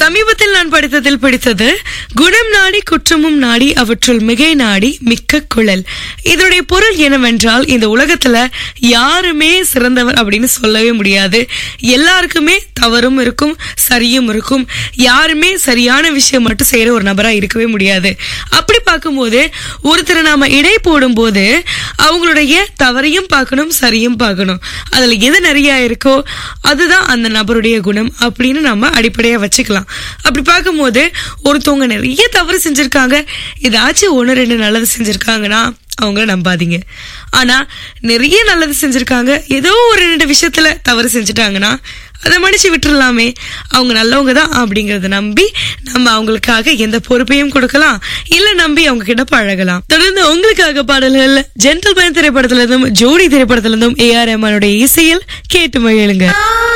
சமீபத்தில் நான் படித்ததில் பிடித்தது குணம் நாடி குற்றமும் நாடி அவற்றுள் மிகை நாடி மிக்க குழல் இதனுடைய பொருள் என்னவென்றால் இந்த உலகத்துல யாருமே சிறந்தவர் அப்படின்னு சொல்லவே முடியாது எல்லாருக்குமே தவறும் இருக்கும் சரியும் இருக்கும் யாருமே சரியான விஷயம் மட்டும் செய்யற ஒரு நபரா இருக்கவே முடியாது அப்படி பார்க்கும்போது ஒருத்தரை நாம இடை போடும்போது அவங்களுடைய தவறையும் பார்க்கணும் சரியும் பார்க்கணும் அதுல எது நிறைய இருக்கோ அதுதான் அந்த நபருடைய குணம் அப்படின்னு நம்ம அடிப்படையா வச்சுக்கலாம் அப்படி பார்க்கும்போது ஒருத்தவங்க நிறைய தவறு செஞ்சிருக்காங்க ஏதாச்சும் ஒன்று ரெண்டு நல்லது செஞ்சிருக்காங்கன்னா அவங்கள நம்பாதீங்க ஆனா நிறைய நல்லது செஞ்சிருக்காங்க ஏதோ ஒரு ரெண்டு விஷயத்துல தவறு செஞ்சுட்டாங்கன்னா அதை மன்னிச்சு விட்டுறலாமே அவங்க நல்லவங்க தான் அப்படிங்கறத நம்பி நம்ம அவங்களுக்காக எந்த பொறுப்பையும் கொடுக்கலாம் இல்ல நம்பி அவங்க கிட்ட பழகலாம் தொடர்ந்து உங்களுக்காக பாடல்கள் ஜென்டல்மேன் திரைப்படத்துல இருந்தும் ஜோடி திரைப்படத்துல இருந்தும் ஏஆர் ரஹ்மானுடைய இசையில் கேட்டு மகிழுங்க